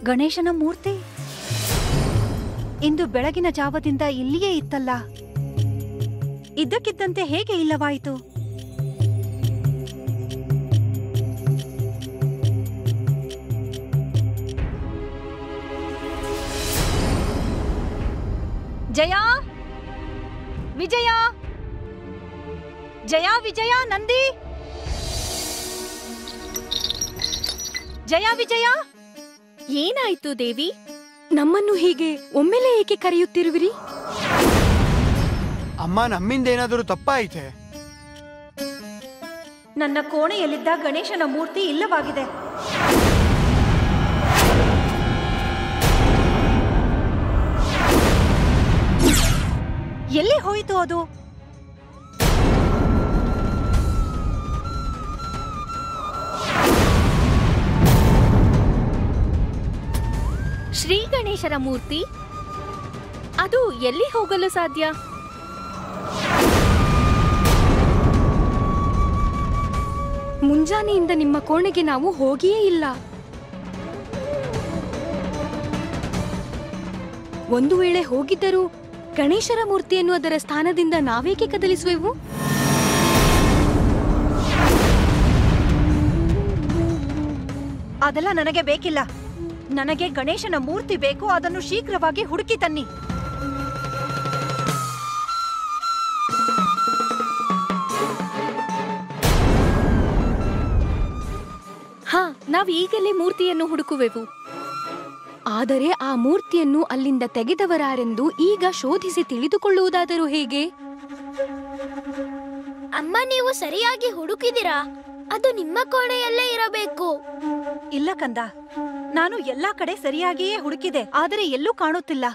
ಗಣೇಶನ ಮೂರ್ತಿ ಇಂದು ಬೆಳಗಿನ ಜಾವದಿಂದ ಇಲ್ಲಿಯೇ ಇತ್ತಲ್ಲ ಇದ್ದಕ್ಕಿದ್ದಂತೆ ಹೇಗೆ ಇಲ್ಲವಾಯಿತು ಜಯ ವಿಜಯ ಜಯ ವಿಜಯ ನಂದಿ ಜಯ ವಿಜಯ ಏನಾಯ್ತು ದೇವಿ ನಮ್ಮನ್ನು ಹೀಗೆ ಒಮ್ಮೆಲೆ ಏಕೆ ಕರೆಯುತ್ತಿರುವಿರಿ ಅಮ್ಮ ನಮ್ಮಿಂದ ಏನಾದರೂ ತಪ್ಪಾಯಿತೆ ನನ್ನ ಕೋಣೆಯಲ್ಲಿದ್ದ ಗಣೇಶನ ಮೂರ್ತಿ ಇಲ್ಲವಾಗಿದೆ ಎಲ್ಲಿ ಹೋಯಿತು ಅದು ಶ್ರೀ ಗಣೇಶರ ಮೂರ್ತಿ ಅದು ಎಲ್ಲಿ ಹೋಗಲು ಸಾಧ್ಯ ಮುಂಜಾನೆಯಿಂದ ನಿಮ್ಮ ಕೋಣೆಗೆ ನಾವು ಹೋಗಿಯೇ ಇಲ್ಲ ಒಂದು ವೇಳೆ ಹೋಗಿದ್ದರೂ ಗಣೇಶರ ಮೂರ್ತಿಯನ್ನು ಅದರ ಸ್ಥಾನದಿಂದ ನಾವೇಕೆ ಕದಲಿಸುವೆವು ಅದೆಲ್ಲ ನನಗೆ ಬೇಕಿಲ್ಲ ನನಗೆ ಗಣೇಶನ ಮೂರ್ತಿ ಬೇಕು ಅದನ್ನು ಶೀಘ್ರವಾಗಿ ಹುಡುಕಿ ತನ್ನಿ ಹಾ ನಾವು ಈಗಲೇ ಮೂರ್ತಿಯನ್ನು ಹುಡುಕುವೆವು ಆದರೆ ಆ ಮೂರ್ತಿಯನ್ನು ಅಲ್ಲಿಂದ ತೆಗೆದವರಾರೆಂದು ಈಗ ಶೋಧಿಸಿ ತಿಳಿದುಕೊಳ್ಳುವುದಾದರೂ ಹೇಗೆ ಅಮ್ಮ ನೀವು ಸರಿಯಾಗಿ ಹುಡುಕಿದಿರಾ ಅದು ನಿಮ್ಮ ಕೋಣೆಯಲ್ಲೇ ಇರಬೇಕು ಇಲ್ಲ ಕಂದ ನಾನು ಎಲ್ಲಾ ಕಡೆ ಸರಿಯಾಗಿಯೇ ಹುಡುಕಿದೆ ಆದರೆ ಎಲ್ಲೂ ಕಾಣುತ್ತಿಲ್ಲ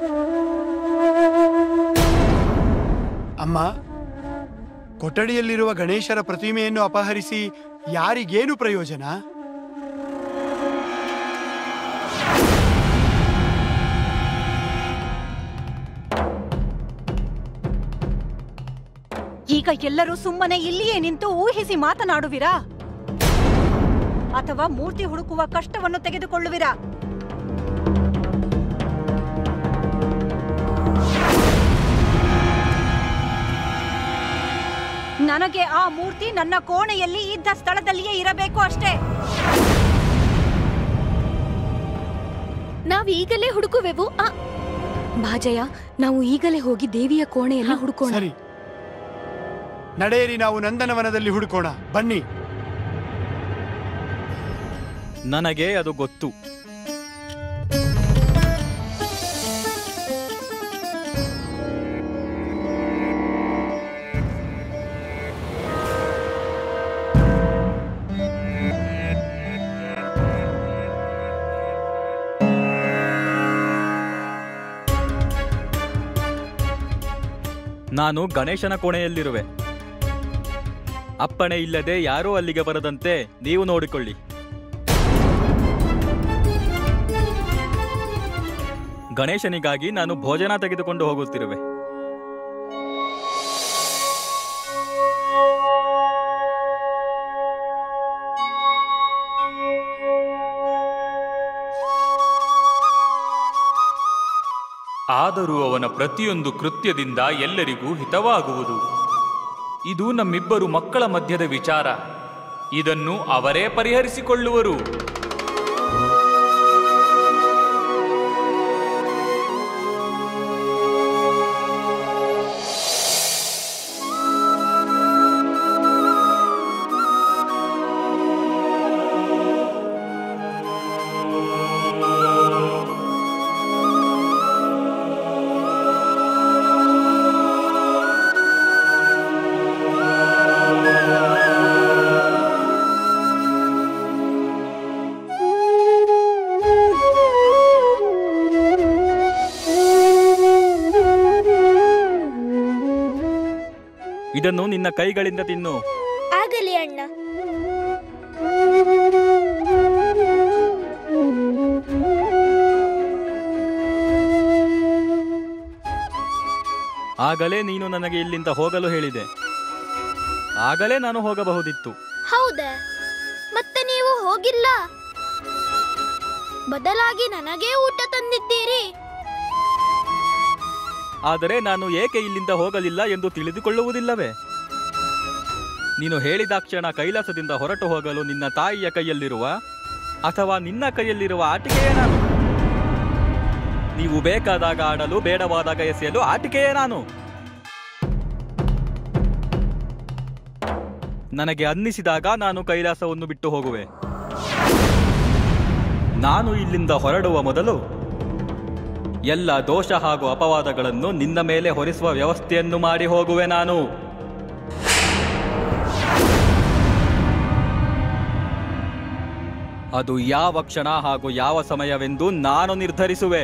ಅಮ್ಮ ಕೊಠಡಿಯಲ್ಲಿರುವ ಗಣೇಶರ ಪ್ರತಿಮೆಯನ್ನು ಅಪಹರಿಸಿ ಯಾರಿಗೇನು ಪ್ರಯೋಜನ ಈಗ ಎಲ್ಲರೂ ಸುಮ್ಮನೆ ಇಲ್ಲಿಯೇ ನಿಂತು ಊಹಿಸಿ ಮಾತನಾಡುವಿರಾ ಅಥವಾ ಮೂರ್ತಿ ಹುಡುಕುವ ಕಷ್ಟವನ್ನು ತೆಗೆದುಕೊಳ್ಳುವಿರಾ ನನಗೆ ಆ ಮೂರ್ತಿ ನನ್ನ ಕೋಣೆಯಲ್ಲಿ ಇದ್ದ ಸ್ಥಳದಲ್ಲಿಯೇ ಇರಬೇಕು ಅಷ್ಟೇ ನಾವು ಈಗಲೇ ಹುಡುಕುವೆವು ಆ ಬಾಜಯ ನಾವು ಈಗಲೇ ಹೋಗಿ ದೇವಿಯ ಕೋಣೆಯಲ್ಲಿ ಹುಡುಕೋಣ ಸರಿ ನಡೆಯಿರಿ ನಾವು ನಂದನವನದಲ್ಲಿ ಹುಡುಕೋಣ ಬನ್ನಿ ನನಗೆ ಅದು ಗೊತ್ತು ನಾನು ಗಣೇಶನ ಕೋಣೆಯಲ್ಲಿರುವೆ ಅಪ್ಪಣೆ ಇಲ್ಲದೆ ಯಾರೂ ಅಲ್ಲಿಗೆ ಬರದಂತೆ ನೀವು ನೋಡಿಕೊಳ್ಳಿ ಗಣೇಶನಿಗಾಗಿ ನಾನು ಭೋಜನ ತೆಗೆದುಕೊಂಡು ಹೋಗುತ್ತಿರುವೆ ಆದರೂ ಅವನ ಪ್ರತಿಯೊಂದು ಕೃತ್ಯದಿಂದ ಎಲ್ಲರಿಗೂ ಹಿತವಾಗುವುದು ಇದು ನಮ್ಮಿಬ್ಬರು ಮಕ್ಕಳ ಮಧ್ಯದ ವಿಚಾರ ಇದನ್ನು ಅವರೇ ಪರಿಹರಿಸಿಕೊಳ್ಳುವರು ಇದನ್ನು ನಿನ್ನ ಕೈಗಳಿಂದ ತಿನ್ನು ಆಗಲಿ ಅಣ್ಣ ಆಗಲೇ ನೀನು ನನಗೆ ಇಲ್ಲಿಂದ ಹೋಗಲು ಹೇಳಿದೆ ಆಗಲೇ ನಾನು ಹೋಗಬಹುದಿತ್ತು ಹೌದಾ ಮತ್ತೆ ನೀವು ಹೋಗಿಲ್ಲ ಬದಲಾಗಿ ನನಗೇ ಊಟ ತಂದಿದ್ದೀರಿ ಆದರೆ ನಾನು ಏಕೆ ಇಲ್ಲಿಂದ ಹೋಗಲಿಲ್ಲ ಎಂದು ತಿಳಿದುಕೊಳ್ಳುವುದಿಲ್ಲವೇ ನೀನು ಹೇಳಿದಾಕ್ಷಣ ಕೈಲಾಸದಿಂದ ಹೊರಟು ಹೋಗಲು ನಿನ್ನ ತಾಯಿಯ ಕೈಯಲ್ಲಿರುವ ಅಥವಾ ನಿನ್ನ ಕೈಯಲ್ಲಿರುವ ಆಟಿಕೆಯೇ ನಾನು ನೀವು ಬೇಕಾದಾಗ ಆಡಲು ಬೇಡವಾದಾಗ ಎಸೆಯಲು ಆಟಿಕೆಯೇ ನಾನು ನನಗೆ ಅನ್ನಿಸಿದಾಗ ನಾನು ಕೈಲಾಸವನ್ನು ಬಿಟ್ಟು ಹೋಗುವೆ ನಾನು ಇಲ್ಲಿಂದ ಹೊರಡುವ ಮೊದಲು ಎಲ್ಲ ದೋಷ ಹಾಗೂ ಅಪವಾದಗಳನ್ನು ನಿನ್ನ ಮೇಲೆ ಹೊರಿಸುವ ವ್ಯವಸ್ಥೆಯನ್ನು ಮಾಡಿ ಹೋಗುವೆ ನಾನು ಅದು ಯಾವ ಕ್ಷಣ ಹಾಗೂ ಯಾವ ಸಮಯವೆಂದು ನಾನು ನಿರ್ಧರಿಸುವೆ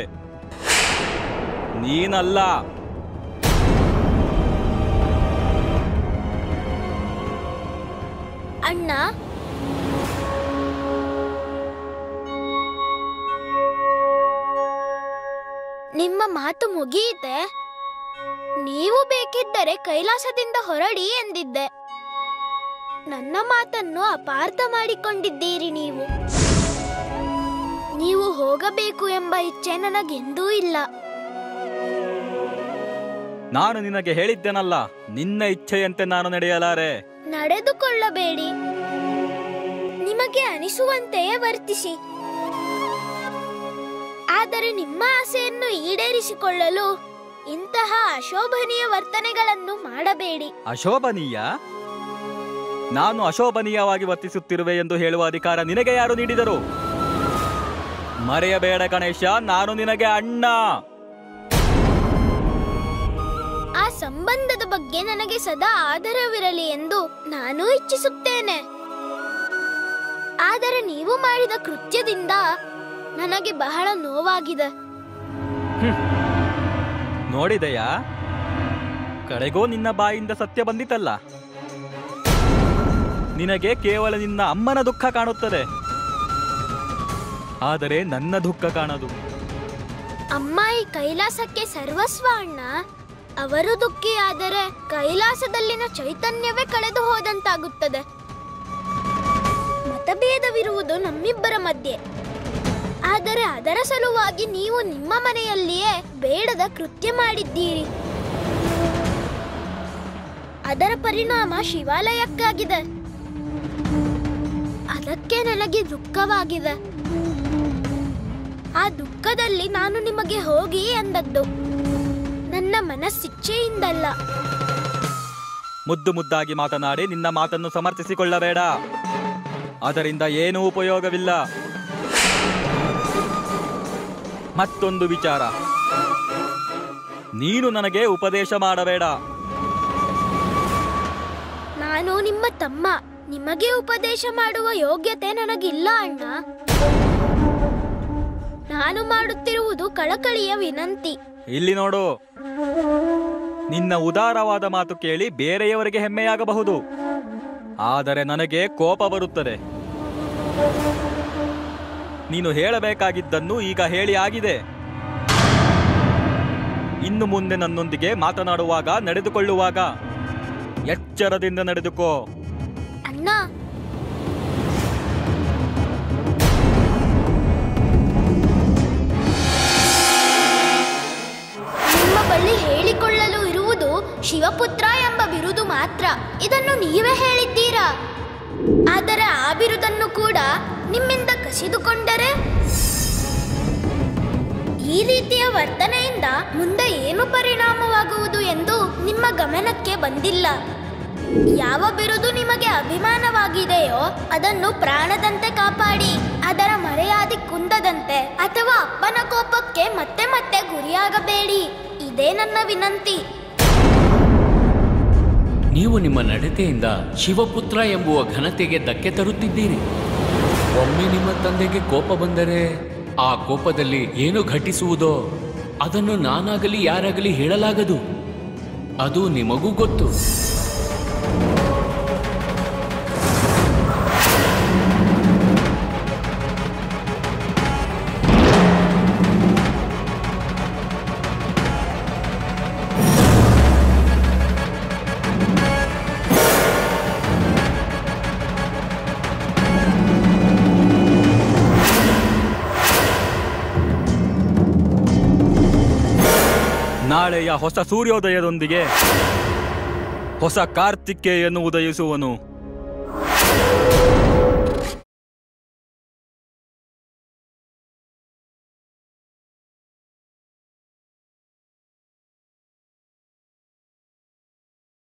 ನೀನಲ್ಲ ಅಣ್ಣ ನಿಮ್ಮ ಮಾತು ಮುಗಿಯಿತೆ ನೀವು ಬೇಕಿದ್ದರೆ ಕೈಲಾಸದಿಂದ ಹೊರಡಿ ಎಂದಿದ್ದೆ ನನ್ನ ಮಾತನ್ನು ಅಪಾರ್ಥ ಮಾಡಿಕೊಂಡಿದ್ದೀರಿ ನೀವು ನೀವು ಹೋಗಬೇಕು ಎಂಬ ಇಚ್ಛೆ ನನಗೆಂದೂ ಇಲ್ಲ ನಾನು ನಿನಗೆ ಹೇಳಿದ್ದೆನಲ್ಲ ನಿನ್ನ ಇಚ್ಛೆಯಂತೆ ನಾನು ನಡೆಯಲಾರೆ ನಡೆದುಕೊಳ್ಳಬೇಡಿ ನಿಮಗೆ ಅನಿಸುವಂತೆಯೇ ವರ್ತಿಸಿ ಆದರೆ ನಿಮ್ಮ ಆಸೆಯನ್ನು ಈಡೇರಿಸಿಕೊಳ್ಳಲು ಇಂತಹ ಅಶೋಭನೀಯ ವರ್ತನೆಗಳನ್ನು ಮಾಡಬೇಡಿ ಅಶೋಭನೀಯ ನಾನು ಅಶೋಭನೀಯವಾಗಿ ವರ್ತಿಸುತ್ತಿರುವೆ ಎಂದು ಹೇಳುವ ಅಧಿಕಾರ ನಿನಗೆ ಯಾರು ನೀಡಿದರು ಮರೆಯಬೇಡ ಗಣೇಶ ನಾನು ನಿನಗೆ ಅಣ್ಣ ಆ ಸಂಬಂಧದ ಬಗ್ಗೆ ನನಗೆ ಸದಾ ಆದರವಿರಲಿ ಎಂದು ನಾನು ಇಚ್ಛಿಸುತ್ತೇನೆ ಆದರೆ ನೀವು ಮಾಡಿದ ಕೃತ್ಯದಿಂದ ನನಗೆ ಬಹಳ ನೋವಾಗಿದೆ ನೋಡಿದೆಯಾ ಕಡೆಗೂ ನಿನ್ನ ಬಾಯಿಂದ ಸತ್ಯ ಬಂದಿತಲ್ಲ ನಿನಗೆ ಕೇವಲ ನಿನ್ನ ಅಮ್ಮನ ದುಃಖ ಕಾಣುತ್ತದೆ ಆದರೆ ನನ್ನ ದುಃಖ ಕಾಣದು ಅಮ್ಮ ಈ ಕೈಲಾಸಕ್ಕೆ ಸರ್ವಸ್ವ ಅಣ್ಣ ಅವರು ದುಃಖಿಯಾದರೆ ಕೈಲಾಸದಲ್ಲಿನ ಚೈತನ್ಯವೇ ಕಳೆದು ಹೋದಂತಾಗುತ್ತದೆ ಮತಭೇದವಿರುವುದು ನಮ್ಮಿಬ್ಬರ ಮಧ್ಯೆ ಆದರೆ ಅದರ ಸಲುವಾಗಿ ನೀವು ನಿಮ್ಮ ಮನೆಯಲ್ಲಿಯೇ ಬೇಡದ ಕೃತ್ಯ ಮಾಡಿದ್ದೀರಿ ಅದರ ಪರಿಣಾಮ ಶಿವಾಲಯಕ್ಕಾಗಿದೆ ಅದಕ್ಕೆ ನನಗೆ ದುಃಖವಾಗಿದೆ ಆ ದುಃಖದಲ್ಲಿ ನಾನು ನಿಮಗೆ ಹೋಗಿ ಎಂದದ್ದು ನನ್ನ ಮನಸ್ಸಿಚ್ಛೆಯಿಂದಲ್ಲ ಮುದ್ದು ಮುದ್ದಾಗಿ ಮಾತನಾಡಿ ನಿನ್ನ ಮಾತನ್ನು ಸಮರ್ಥಿಸಿಕೊಳ್ಳಬೇಡ ಅದರಿಂದ ಏನೂ ಉಪಯೋಗವಿಲ್ಲ ಮತ್ತೊಂದು ವಿಚಾರ ನೀನು ನನಗೆ ಉಪದೇಶ ಮಾಡಬೇಡ ನಾನು ನಿಮ್ಮ ತಮ್ಮ ನಿಮಗೆ ಉಪದೇಶ ಮಾಡುವ ಯೋಗ್ಯತೆ ನನಗಿಲ್ಲ ಅಣ್ಣ ನಾನು ಮಾಡುತ್ತಿರುವುದು ಕಳಕಳಿಯ ವಿನಂತಿ ಇಲ್ಲಿ ನೋಡು ನಿನ್ನ ಉದಾರವಾದ ಮಾತು ಕೇಳಿ ಬೇರೆಯವರಿಗೆ ಹೆಮ್ಮೆಯಾಗಬಹುದು ಆದರೆ ನನಗೆ ಕೋಪ ಬರುತ್ತದೆ ನೀನು ಹೇಳಬೇಕಾಗಿದ್ದನ್ನು ಈಗ ಹೇಳಿ ಆಗಿದೆ ಇನ್ನು ಮುಂದೆ ನನ್ನೊಂದಿಗೆ ಮಾತನಾಡುವಾಗ ನಡೆದುಕೊಳ್ಳುವಾಗ ಎಚ್ಚರದಿಂದ ನಡೆದುಕೋ ಅಣ್ಣ ನಿಮ್ಮ ಬಳಿ ಹೇಳಿಕೊಳ್ಳಲು ಇರುವುದು ಶಿವಪುತ್ರ ಎಂಬ ಬಿರುದು ಮಾತ್ರ ಇದನ್ನು ನೀವೇ ಹೇಳಿದ್ದೀರಾ ಆದರೆ ಆ ಬಿರುದನ್ನು ಕೂಡ ನಿಮ್ಮಿಂದ ಕಸಿದುಕೊಂಡರೆ ಈ ರೀತಿಯ ವರ್ತನೆಯಿಂದ ಮುಂದೆ ಏನು ಪರಿಣಾಮವಾಗುವುದು ಎಂದು ನಿಮ್ಮ ಗಮನಕ್ಕೆ ಬಂದಿಲ್ಲ ಯಾವ ಬಿರುದು ನಿಮಗೆ ಅಭಿಮಾನವಾಗಿದೆಯೋ ಅದನ್ನು ಪ್ರಾಣದಂತೆ ಕಾಪಾಡಿ ಅದರ ಮರೆಯಾದಿ ಕುಂದದಂತೆ ಅಥವಾ ಅಪ್ಪನ ಕೋಪಕ್ಕೆ ಮತ್ತೆ ಮತ್ತೆ ಗುರಿಯಾಗಬೇಡಿ ಇದೇ ನನ್ನ ವಿನಂತಿ ನೀವು ನಿಮ್ಮ ನಡತೆಯಿಂದ ಶಿವಪುತ್ರ ಎಂಬುವ ಘನತೆಗೆ ಧಕ್ಕೆ ತರುತ್ತಿದ್ದೀರಿ ಒಮ್ಮೆ ನಿಮ್ಮ ತಂದೆಗೆ ಕೋಪ ಬಂದರೆ ಆ ಕೋಪದಲ್ಲಿ ಏನು ಘಟಿಸುವುದೋ ಅದನ್ನು ನಾನಾಗಲಿ ಯಾರಾಗಲಿ ಹೇಳಲಾಗದು ಅದು ನಿಮಗೂ ಗೊತ್ತು ನಾಳೆಯ ಹೊಸ ಸೂರ್ಯೋದಯದೊಂದಿಗೆ ಹೊಸ ಕಾರ್ತಿಕೇಯನ್ನು ಉದಯಿಸುವನು